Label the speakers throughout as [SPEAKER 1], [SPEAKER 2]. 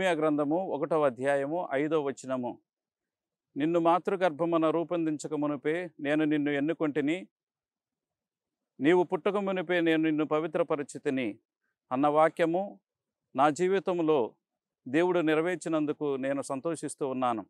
[SPEAKER 1] ఇర్మియా గ్రంథము ఒకటవ అధ్యాయము ఐదవ వచనము నిన్ను మాతృగర్భమున రూపొందించక మునిపే నేను నిన్ను ఎన్నుకొంటిని నీవు పుట్టక మునిపే నేను నిన్ను పవిత్రపరిచితిని అన్న వాక్యము నా జీవితంలో దేవుడు నెరవేర్చినందుకు నేను సంతోషిస్తూ ఉన్నాను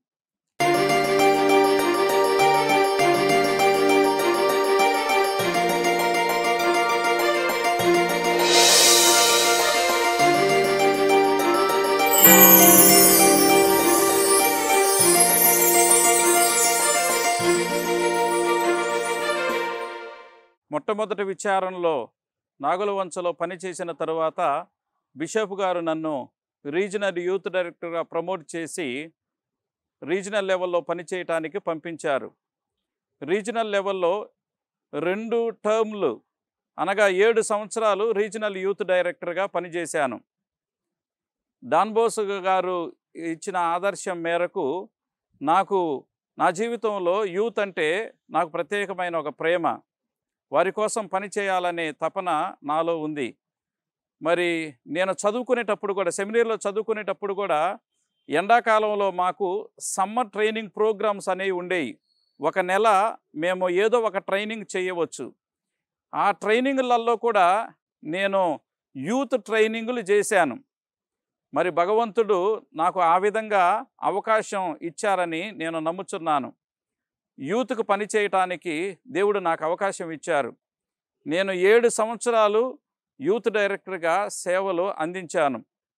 [SPEAKER 1] మొట్టమొదటి విచారణలో నాగులవంచలో పనిచేసిన తరువాత బిషప్ గారు నన్ను రీజనల్ యూత్ డైరెక్టర్గా ప్రమోట్ చేసి రీజనల్ లెవెల్లో పనిచేయటానికి పంపించారు రీజనల్ లెవెల్లో రెండు టర్మ్లు అనగా ఏడు సంవత్సరాలు రీజనల్ యూత్ డైరెక్టర్గా పనిచేశాను డాన్బోస్ గారు ఇచ్చిన ఆదర్శం మేరకు నాకు నా జీవితంలో యూత్ అంటే నాకు ప్రత్యేకమైన ఒక ప్రేమ వారి కోసం పని చేయాలనే తపన నాలో ఉంది మరి నేను చదువుకునేటప్పుడు కూడా సెమినరీలో చదువుకునేటప్పుడు కూడా ఎండాకాలంలో మాకు సమ్మర్ ట్రైనింగ్ ప్రోగ్రామ్స్ అనేవి ఉండేవి ఒక నెల మేము ఏదో ఒక ట్రైనింగ్ చేయవచ్చు ఆ ట్రైనింగ్లలో కూడా నేను యూత్ ట్రైనింగులు చేశాను మరి భగవంతుడు నాకు ఆ విధంగా అవకాశం ఇచ్చారని నేను నమ్ముచున్నాను యూత్కు పని చేయటానికి దేవుడు నాకు అవకాశం ఇచ్చారు నేను ఏడు సంవత్సరాలు యూత్ డైరెక్టర్గా సేవలు అందించాను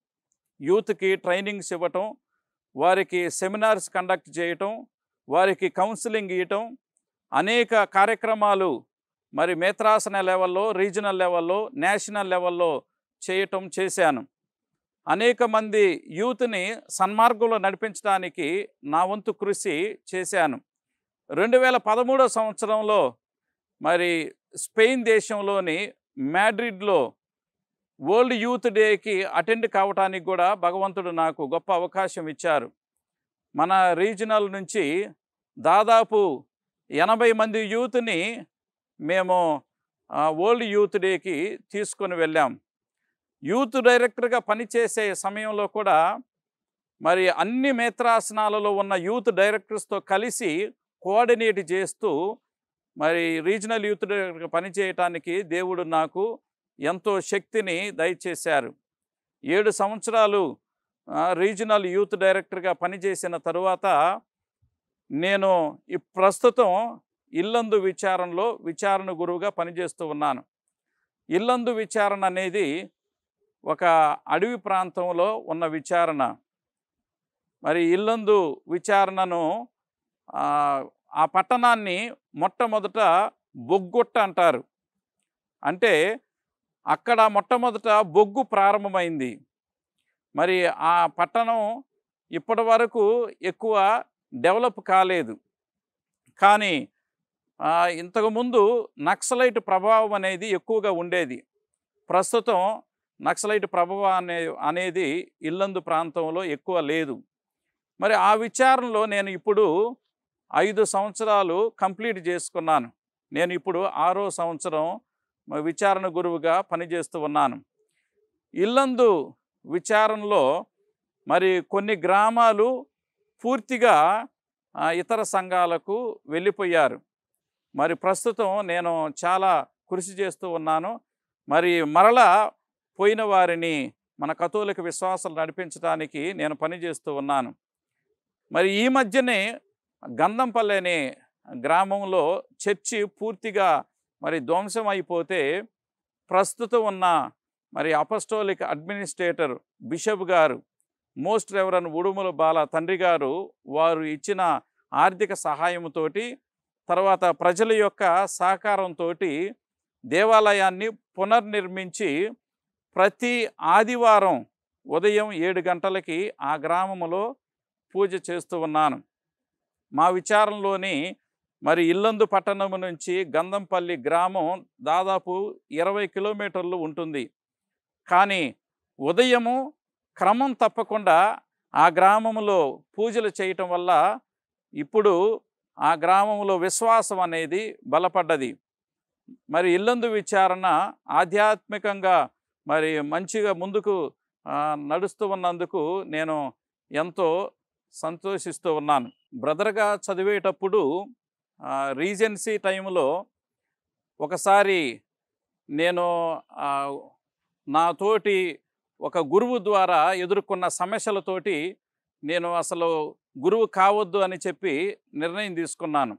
[SPEAKER 1] యూత్కి ట్రైనింగ్స్ ఇవ్వటం వారికి సెమినార్స్ కండక్ట్ చేయటం వారికి కౌన్సిలింగ్ ఇవ్వటం అనేక కార్యక్రమాలు మరి మేత్రాసన లెవెల్లో రీజనల్ లెవెల్లో నేషనల్ లెవెల్లో చేయటం చేశాను అనేక మంది యూత్ని సన్మార్గంలో నడిపించడానికి నా వంతు కృషి చేశాను రెండు వేల పదమూడో సంవత్సరంలో మరి స్పెయిన్ దేశంలోని మ్యాడ్రిడ్లో వరల్డ్ యూత్ డేకి అటెండ్ కావటానికి కూడా భగవంతుడు నాకు గొప్ప అవకాశం ఇచ్చారు మన రీజనల్ నుంచి దాదాపు ఎనభై మంది యూత్ని మేము వరల్డ్ యూత్ డేకి తీసుకొని వెళ్ళాం యూత్ డైరెక్టర్గా పనిచేసే సమయంలో కూడా మరి అన్ని మేత్రాసనాలలో ఉన్న యూత్ డైరెక్టర్స్తో కలిసి కోఆర్డినేట్ చేస్తూ మరి రీజనల్ యూత్ డైరెక్టర్గా పనిచేయటానికి దేవుడు నాకు ఎంతో శక్తిని దయచేశారు ఏడు సంవత్సరాలు ఆ, రీజనల్ యూత్ డైరెక్టర్గా పనిచేసిన తరువాత నేను ఈ ప్రస్తుతం ఇల్లందు విచారణలో విచారణ గురువుగా పనిచేస్తూ ఉన్నాను ఇల్లందు విచారణ అనేది ఒక అడవి ప్రాంతంలో ఉన్న విచారణ మరి ఇల్లందు విచారణను ఆ, ఆ పట్టణాన్ని మొట్టమొదట బొగ్గుట్ట అంటారు అంటే అక్కడ మొట్టమొదట బొగ్గు ప్రారంభమైంది మరి ఆ పట్టణం ఇప్పటి వరకు ఎక్కువ డెవలప్ కాలేదు కానీ ఆ, ఇంతకుముందు నక్సలైట్ ప్రభావం అనేది ఎక్కువగా ఉండేది ప్రస్తుతం నక్సలైట్ ప్రభావం అనే అనేది ఇల్లందు ప్రాంతంలో ఎక్కువ లేదు మరి ఆ విచారణలో నేను ఇప్పుడు ఐదు సంవత్సరాలు కంప్లీట్ చేసుకున్నాను నేను ఇప్పుడు ఆరో సంవత్సరం మ- విచారణ గురువుగా పనిచేస్తూ ఉన్నాను ఇల్లందు విచారణలో మరి కొన్ని గ్రామాలు పూర్తిగా ఆ, ఇతర సంఘాలకు వెళ్ళిపోయారు మరి ప్రస్తుతం నేను చాలా కృషి చేస్తూ ఉన్నాను మరి మరలా పోయిన వారిని మన కథోలిక విశ్వాసాలు నడిపించడానికి నేను పనిచేస్తూ ఉన్నాను మరి ఈ మధ్యనే గంధంపల్లి అనే గ్రామంలో చర్చి పూర్తిగా మరి ధ్వంసం అయిపోతే ప్రస్తుతం ఉన్న మరి అపస్టోలిక్ అడ్మినిస్ట్రేటర్ బిషప్ గారు మోస్ట్ రెవరన్ ఉడుముల బాల తండ్రి గారు వారు ఇచ్చిన ఆర్థిక సహాయంతోటి తర్వాత ప్రజల యొక్క సహకారంతో దేవాలయాన్ని పునర్నిర్మించి ప్రతి ఆదివారం ఉదయం ఏడు గంటలకి ఆ గ్రామంలో పూజ చేస్తూ ఉన్నాను మా విచారంలోని మరి ఇల్లందు పట్టణం నుంచి గంధంపల్లి గ్రామం దాదాపు ఇరవై కిలోమీటర్లు ఉంటుంది కానీ ఉదయము క్రమం తప్పకుండా ఆ గ్రామంలో పూజలు చేయటం వల్ల ఇప్పుడు ఆ గ్రామంలో విశ్వాసం అనేది బలపడ్డది మరి ఇల్లందు విచారణ ఆధ్యాత్మికంగా మరి మంచిగా ముందుకు ఆ, నడుస్తూ ఉన్నందుకు నేను ఎంతో సంతోషిస్తూ ఉన్నాను బ్రదర్గా చదివేటప్పుడు ఆ, రీజెన్సీ టైంలో ఒకసారి నేను ఆ, నా తోటి ఒక గురువు ద్వారా ఎదుర్కొన్న సమస్యలతోటి నేను అసలు గురువు కావద్దు అని చెప్పి నిర్ణయం తీసుకున్నాను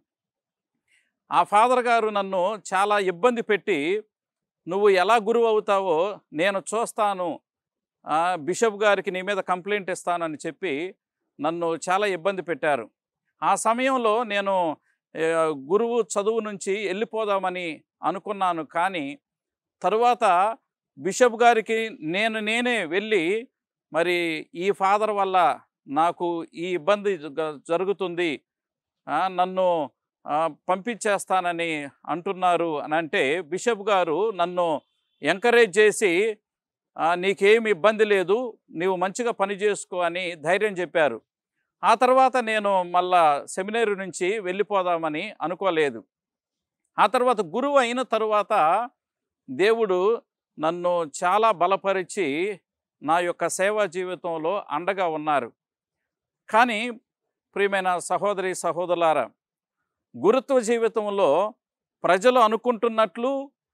[SPEAKER 1] ఆ ఫాదర్ గారు నన్ను చాలా ఇబ్బంది పెట్టి నువ్వు ఎలా గురువు అవుతావో నేను చూస్తాను ఆ, బిషప్ గారికి నీ మీద కంప్లైంట్ ఇస్తానని చెప్పి నన్ను చాలా ఇబ్బంది పెట్టారు ఆ సమయంలో నేను ఏ, గురువు చదువు నుంచి వెళ్ళిపోదామని అనుకున్నాను కానీ తరువాత బిషప్ గారికి నేను నేనే వెళ్ళి మరి ఈ ఫాదర్ వల్ల నాకు ఈ ఇబ్బంది జ- జరుగుతుంది ఆ, నన్ను ఆ, పంపించేస్తానని అంటున్నారు అని అంటే బిషప్ గారు నన్ను ఎంకరేజ్ చేసి "ఆ, నీకేమి ఇబ్బంది లేదు నీవు మంచిగా పని చేసుకో అని ధైర్యం చెప్పారు ఆ తర్వాత నేను మళ్ళా సెమినరీ నుంచి వెళ్ళిపోదామని అనుకోలేదు ఆ తర్వాత గురువు అయిన తరువాత దేవుడు నన్ను చాలా బలపరిచి నా యొక్క సేవా జీవితంలో అండగా ఉన్నారు కానీ ప్రియమైన సహోదరి సహోదరులారా గురుత్వ జీవితంలో ప్రజలు అనుకుంటున్నట్లు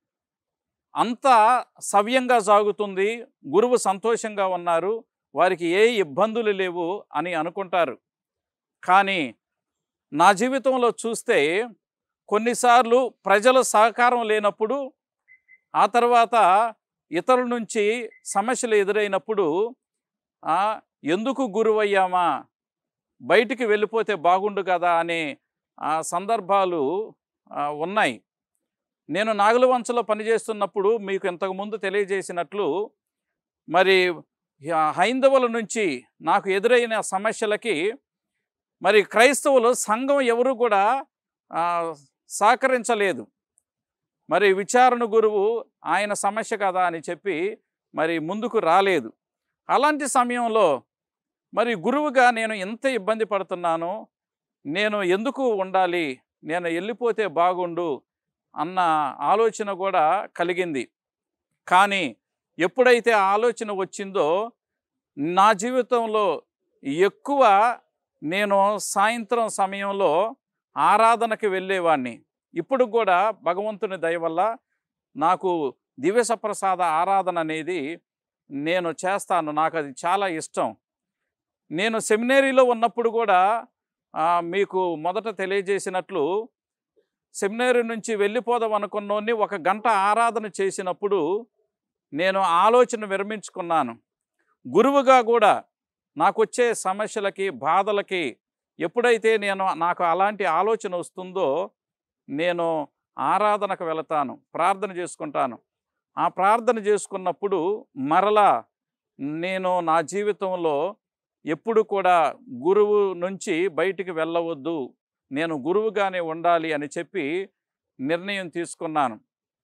[SPEAKER 1] అంతా సవ్యంగా సాగుతుంది గురువు సంతోషంగా ఉన్నారు వారికి ఏ ఇబ్బందులు లేవు అని అనుకుంటారు కానీ నా జీవితంలో చూస్తే కొన్నిసార్లు ప్రజల సహకారం లేనప్పుడు ఆ తర్వాత ఇతరుల నుంచి సమస్యలు ఎదురైనప్పుడు "ఆ, ఎందుకు గురువయ్యామా బయటికి వెళ్ళిపోతే బాగుండు కదా అనే ఆ సందర్భాలు ఆ, ఉన్నాయి నేను నాగులవంచలో పనిచేస్తున్నప్పుడు మీకు ఇంతకుముందు తెలియజేసినట్లు మరి ఆ, హైందవుల నుంచి నాకు ఎదురైన సమస్యలకి మరి క్రైస్తవులు సంఘం ఎవరు కూడా ఆ, సహకరించలేదు మరి విచారణ గురువు ఆయన సమస్య కదా అని చెప్పి మరి ముందుకు రాలేదు అలాంటి సమయంలో మరి గురువుగా నేను ఎంత ఇబ్బంది పడుతున్నానో నేను ఎందుకు ఉండాలి నేను వెళ్ళిపోతే బాగుండు అన్న ఆలోచన కూడా కలిగింది కానీ ఎప్పుడైతే ఆ ఆలోచన వచ్చిందో నా జీవితంలో ఎక్కువ నేను సాయంత్రం సమయంలో ఆరాధనకి వెళ్ళేవాడిని ఇప్పుడు కూడా భగవంతుని దయ వల్ల నాకు దివ్యసప్రసాద ఆరాధన అనేది నేను చేస్తాను నాకు అది చాలా ఇష్టం నేను సెమినరీలో ఉన్నప్పుడు కూడా ఆ, మీకు మొదట తెలియజేసినట్లు సెమినరీ నుంచి వెళ్ళిపోదాం అనుకున్నోన్ని ఒక గంట ఆరాధన చేసినప్పుడు నేను ఆలోచన విరమించుకున్నాను గురువుగా కూడా నాకు వచ్చే సమస్యలకి బాధలకి ఎప్పుడైతే నేను నాకు అలాంటి ఆలోచన వస్తుందో నేను ఆరాధనకు వెళతాను ప్రార్థన చేసుకుంటాను ఆ ప్రార్థన చేసుకున్నప్పుడు మరలా నేను నా జీవితంలో ఎప్పుడు కూడా గురువు నుంచి బయటికి వెళ్ళవద్దు నేను గురువుగానే ఉండాలి అని చెప్పి నిర్ణయం తీసుకున్నాను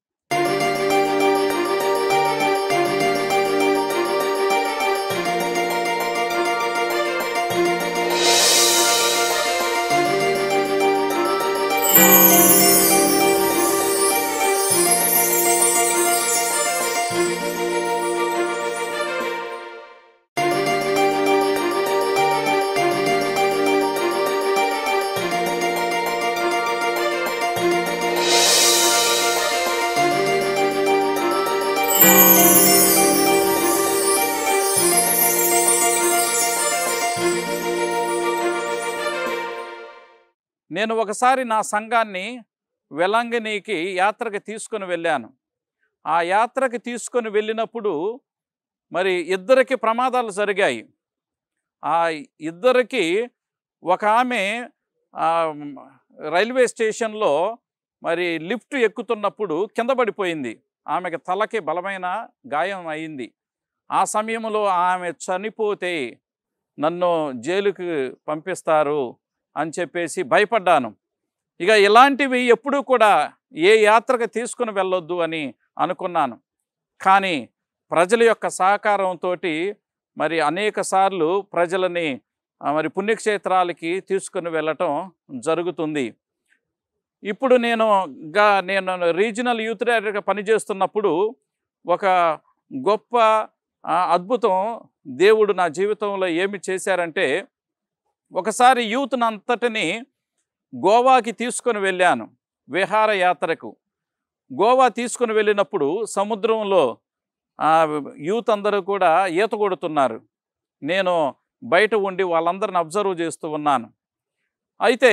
[SPEAKER 1] నేను ఒకసారి నా సంఘాన్ని వెలంగినికి యాత్రకి తీసుకొని వెళ్ళాను ఆ యాత్రకి తీసుకొని వెళ్ళినప్పుడు మరి ఇద్దరికి ప్రమాదాలు జరిగాయి ఆ ఇద్దరికి ఒక ఆమె ఆ, రైల్వే స్టేషన్లో మరి లిఫ్ట్ ఎక్కుతున్నప్పుడు కింద పడిపోయింది ఆమెకి తలకి బలమైన గాయం అయింది ఆ సమయంలో ఆమె చనిపోతే నన్ను జైలుకి పంపిస్తారు అని చెప్పేసి భయపడ్డాను ఇక ఇలాంటివి ఎప్పుడూ కూడా ఏ యాత్రకు తీసుకుని వెళ్ళొద్దు అని అనుకున్నాను కానీ ప్రజల యొక్క సహకారంతో మరి అనేక సార్లు ప్రజలని ఆ, మరి పుణ్యక్షేత్రాలకి తీసుకుని వెళ్ళటం జరుగుతుంది ఇప్పుడు నేను గా నేను రీజనల్ యూత్ డైరెక్టర్గా పనిచేస్తున్నప్పుడు ఒక గొప్ప ఆ, అద్భుతం దేవుడు నా జీవితంలో ఏమి చేశారంటే ఒకసారి యూత్ అంతటిని గోవాకి తీసుకొని వెళ్ళాను విహారయాత్రకు గోవా తీసుకొని వెళ్ళినప్పుడు సముద్రంలో ఆ, యూత్ అందరూ కూడా ఈత కొడుతున్నారు నేను బయట ఉండి వాళ్ళందరిని అబ్జర్వ్ చేస్తూ ఉన్నాను అయితే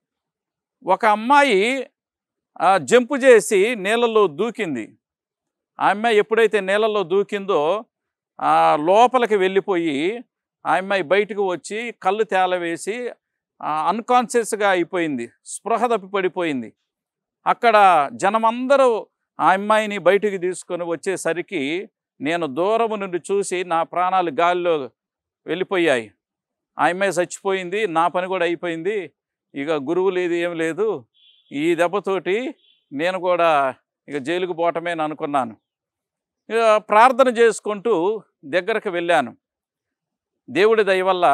[SPEAKER 1] ఒక అమ్మాయి ఆ, జంపు చేసి నీళ్ళలో దూకింది ఆ అమ్మాయి ఎప్పుడైతే నీళ్ళలో దూకిందో ఆ లోపలికి వెళ్ళిపోయి ఆ అమ్మాయి బయటకు వచ్చి కళ్ళు తేలవేసి అన్కాన్షియస్గా అయిపోయింది స్పృహ తప్పి పడిపోయింది అక్కడ జనమందరూ ఆ అమ్మాయిని బయటికి తీసుకొని వచ్చేసరికి నేను దూరము నుండి చూసి నా ప్రాణాలు గాలిలో వెళ్ళిపోయాయి ఆ అమ్మాయి చచ్చిపోయింది నా పని కూడా అయిపోయింది ఇక గురువు లేదు ఏం లేదు ఈ దెబ్బతోటి నేను కూడా ఇక జైలుకు పోవటమే అని అనుకున్నాను ఇక ప్రార్థన చేసుకుంటూ దగ్గరకు వెళ్ళాను దేవుడి దయ వల్ల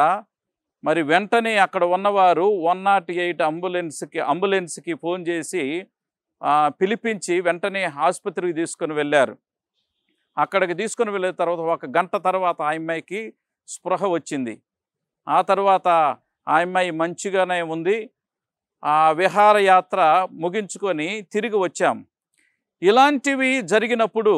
[SPEAKER 1] మరి వెంటనే అక్కడ ఉన్నవారు వన్ నాట్ ఎయిట్ అంబులెన్స్కి అంబులెన్స్కి ఫోన్ చేసి ఆ, పిలిపించి వెంటనే ఆసుపత్రికి తీసుకొని వెళ్ళారు అక్కడికి తీసుకొని వెళ్ళిన తర్వాత ఒక గంట తర్వాత ఆ అమ్మాయికి స్పృహ వచ్చింది ఆ తర్వాత ఆ అమ్మాయి మంచిగానే ఉంది ఆ విహారయాత్ర ముగించుకొని తిరిగి వచ్చాం ఇలాంటివి జరిగినప్పుడు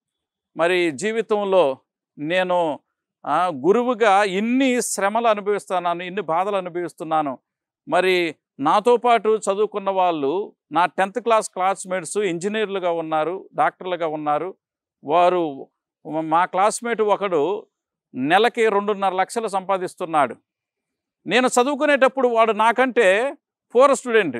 [SPEAKER 1] మరి జీవితంలో నేను ఆ, గురువుగా ఇన్ని శ్రమలు అనుభవిస్తున్నాను ఇన్ని బాధలు అనుభవిస్తున్నాను మరి నాతో పాటు చదువుకున్న వాళ్ళు నా టెన్త్ క్లాస్ క్లాస్మేట్స్ ఇంజనీర్లుగా ఉన్నారు డాక్టర్లుగా ఉన్నారు వారు మా క్లాస్మేట్ ఒకడు నెలకి రెండున్నర లక్షలు సంపాదిస్తున్నాడు నేను చదువుకునేటప్పుడు వాడు నాకంటే పూర్ స్టూడెంట్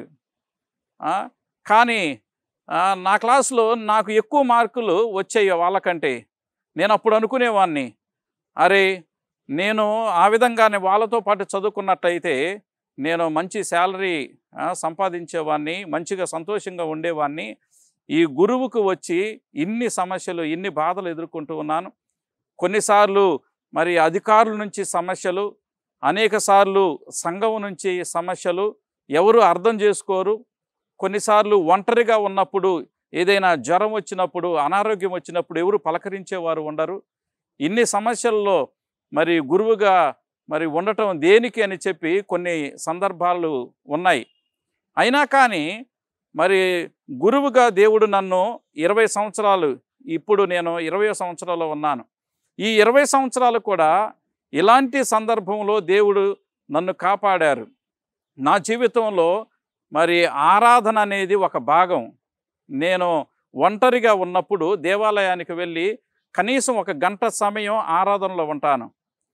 [SPEAKER 1] ఆ, కానీ ఆ, నా క్లాస్లో నాకు ఎక్కువ మార్కులు వచ్చాయి వాళ్ళకంటే నేను అప్పుడు అనుకునేవాడిని అరే నేను ఆ విధంగానే వాళ్ళతో పాటు చదువుకున్నట్టయితే నేను మంచి శాలరీ సంపాదించేవాడిని మంచిగా సంతోషంగా ఉండేవాడిని ఈ గురువుకు వచ్చి ఇన్ని సమస్యలు ఇన్ని బాధలు ఎదుర్కొంటూ ఉన్నాను కొన్నిసార్లు మరి అధికారుల నుంచి సమస్యలు అనేక సార్లు సంఘం నుంచి సమస్యలు ఎవరు అర్థం చేసుకోరు కొన్నిసార్లు ఒంటరిగా ఉన్నప్పుడు ఏదైనా జ్వరం వచ్చినప్పుడు అనారోగ్యం వచ్చినప్పుడు ఎవరు పలకరించేవారు ఉండరు ఇన్ని సమస్యల్లో మరి గురువుగా మరి ఉండటం దేనికి అని చెప్పి కొన్ని సందర్భాలు ఉన్నాయి అయినా కానీ మరి గురువుగా దేవుడు నన్ను ఇరవై సంవత్సరాలు ఇప్పుడు నేను ఇరవై సంవత్సరాలు ఉన్నాను ఈ ఇరవై సంవత్సరాలు కూడా ఇలాంటి సందర్భంలో దేవుడు నన్ను కాపాడారు నా జీవితంలో మరి ఆరాధన అనేది ఒక భాగం నేను ఒంటరిగా ఉన్నప్పుడు దేవాలయానికి వెళ్ళి కనీసం ఒక గంట సమయం ఆరాధనలో ఉంటాను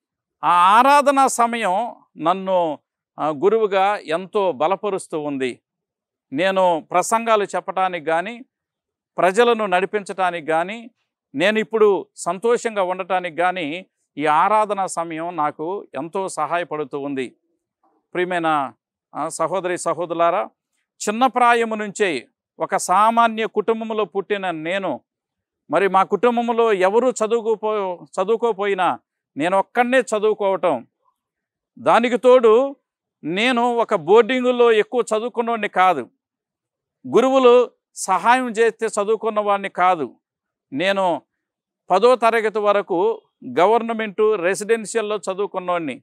[SPEAKER 1] ఆ ఆరాధన సమయం నన్ను ఆ, గురువుగా ఎంతో బలపరుస్తూ ఉంది నేను ప్రసంగాలు చెప్పటానికి కానీ ప్రజలను నడిపించటానికి కానీ నేను ఇప్పుడు సంతోషంగా ఉండటానికి కానీ ఈ ఆరాధన సమయం నాకు ఎంతో సహాయపడుతూ ఉంది ప్రియమైన ఆ, సహోదరి సహోదరులారా చిన్న ప్రాయము నుంచే ఒక సామాన్య కుటుంబంలో పుట్టిన నేను మరి మా కుటుంబంలో ఎవరు చదువుకోపో చదువుకోపోయినా నేను ఒక్కడనే చదువుకోవటం దానికి తోడు నేను ఒక బోర్డింగులో ఎక్కువ చదువుకున్నవాడిని కాదు గురువులు సహాయం చేస్తే చదువుకున్న వాడిని కాదు నేను పదో తరగతి వరకు గవర్నమెంటు రెసిడెన్షియల్లో చదువుకున్నవాడిని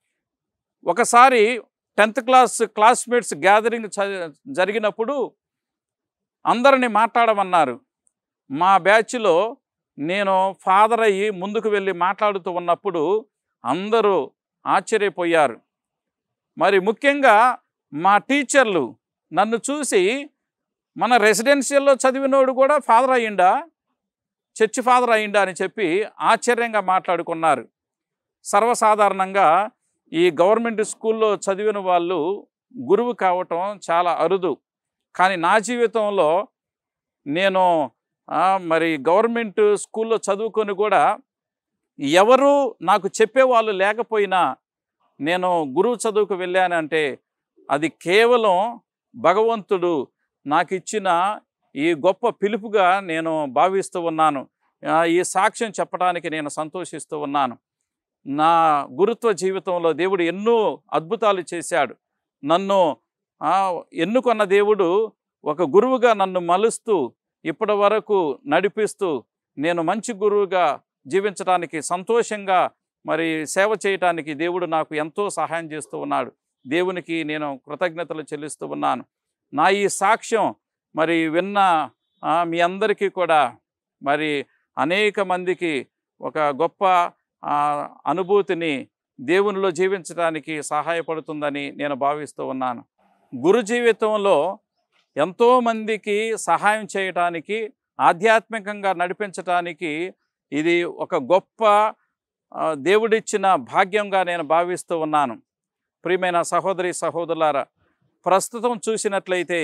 [SPEAKER 1] ఒకసారి టెన్త్ క్లాస్ క్లాస్మేట్స్ గ్యాదరింగ్ చ- జరిగినప్పుడు అందరిని మాట్లాడమన్నారు మా బ్యాచ్లో నేను ఫాదర్ అయ్యి ముందుకు వెళ్ళి మాట్లాడుతూ ఉన్నప్పుడు అందరూ ఆశ్చర్యపోయారు మరి ముఖ్యంగా మా టీచర్లు నన్ను చూసి మన రెసిడెన్షియల్లో చదివినోడు కూడా ఫాదర్ అయ్యిండా చర్చి ఫాదర్ అయ్యిండా అని చెప్పి ఆశ్చర్యంగా మాట్లాడుకున్నారు సర్వసాధారణంగా ఈ గవర్నమెంట్ స్కూల్లో చదివిన వాళ్ళు గురువు కావటం చాలా అరుదు కానీ నా జీవితంలో నేను ఆ, మరి గవర్నమెంట్ స్కూల్లో చదువుకొని కూడా ఎవరు నాకు చెప్పేవాళ్ళు లేకపోయినా నేను గురువు చదువుకు వెళ్ళానంటే అది కేవలం భగవంతుడు నాకు ఇచ్చిన ఈ గొప్ప పిలుపుగా నేను భావిస్తూ ఉన్నాను ఆ, ఈ సాక్ష్యం చెప్పడానికి నేను సంతోషిస్తూ ఉన్నాను నా గురుత్వ జీవితంలో దేవుడు ఎన్నో అద్భుతాలు చేశాడు నన్ను ఆ, ఎన్నుకున్న దేవుడు ఒక గురువుగా నన్ను మలుస్తూ ఇప్పటి వరకు నడిపిస్తూ నేను మంచి గురువుగా జీవించడానికి సంతోషంగా మరి సేవ చేయటానికి దేవుడు నాకు ఎంతో సహాయం చేస్తూ ఉన్నాడు దేవునికి నేను కృతజ్ఞతలు చెల్లిస్తూ ఉన్నాను నా ఈ సాక్ష్యం మరి విన్న ఆ, మీ అందరికీ కూడా మరి అనేక మందికి ఒక గొప్ప ఆ, అనుభూతిని దేవునిలో జీవించడానికి సహాయపడుతుందని నేను భావిస్తూ ఉన్నాను గురు జీవితంలో ఎంతోమందికి సహాయం చేయటానికి ఆధ్యాత్మికంగా నడిపించటానికి ఇది ఒక గొప్ప ఆ, దేవుడిచ్చిన భాగ్యంగా నేను భావిస్తూ ఉన్నాను ప్రియమైన సహోదరి సహోదరులారా ప్రస్తుతం చూసినట్లయితే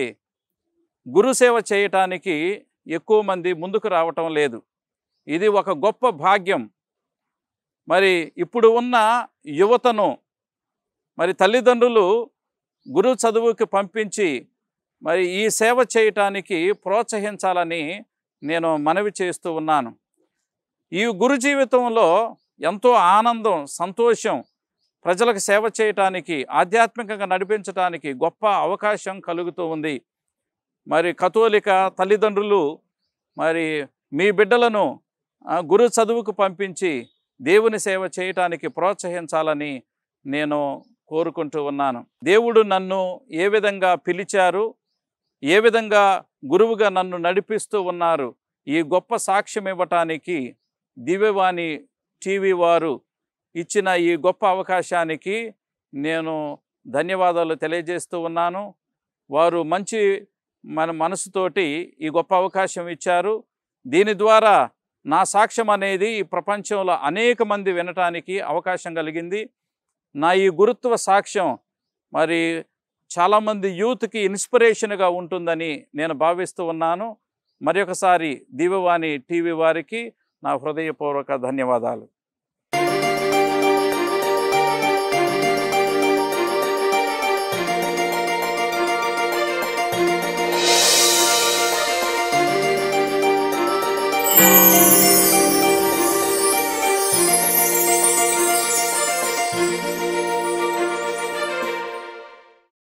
[SPEAKER 1] గురుసేవ చేయటానికి ఎక్కువ మంది ముందుకు రావటం లేదు ఇది ఒక గొప్ప భాగ్యం మరి ఇప్పుడు ఉన్న యువతను మరి తల్లిదండ్రులు గురు చదువుకి పంపించి మరి ఈ సేవ చేయటానికి ప్రోత్సహించాలని నేను మనవి చేస్తూ ఉన్నాను ఈ గురు జీవితంలో ఎంతో ఆనందం సంతోషం ప్రజలకు సేవ చేయటానికి ఆధ్యాత్మికంగా నడిపించటానికి గొప్ప అవకాశం కలుగుతూ ఉంది మరి కథోలిక తల్లిదండ్రులు మరి మీ బిడ్డలను ఆ, గురు చదువుకు పంపించి దేవుని సేవ చేయటానికి ప్రోత్సహించాలని నేను కోరుకుంటూ ఉన్నాను దేవుడు నన్ను ఏ విధంగా పిలిచారు ఏ విధంగా గురువుగా నన్ను నడిపిస్తూ ఉన్నారు ఈ గొప్ప సాక్ష్యం ఇవ్వటానికి దివ్యవాణి టీవీ వారు ఇచ్చిన ఈ గొప్ప అవకాశానికి నేను ధన్యవాదాలు తెలియజేస్తూ ఉన్నాను వారు మంచి మన మనసుతోటి ఈ గొప్ప అవకాశం ఇచ్చారు దీని ద్వారా నా సాక్ష్యం అనేది ఈ ప్రపంచంలో అనేక మంది వినటానికి అవకాశం కలిగింది నా ఈ గురుత్వ సాక్ష్యం మరి చాలామంది యూత్కి ఇన్స్పిరేషన్గా ఉంటుందని నేను భావిస్తూ ఉన్నాను మరి ఒకసారి దివ్యవాణి టీవీ వారికి నా హృదయపూర్వక ధన్యవాదాలు
[SPEAKER 2] Thank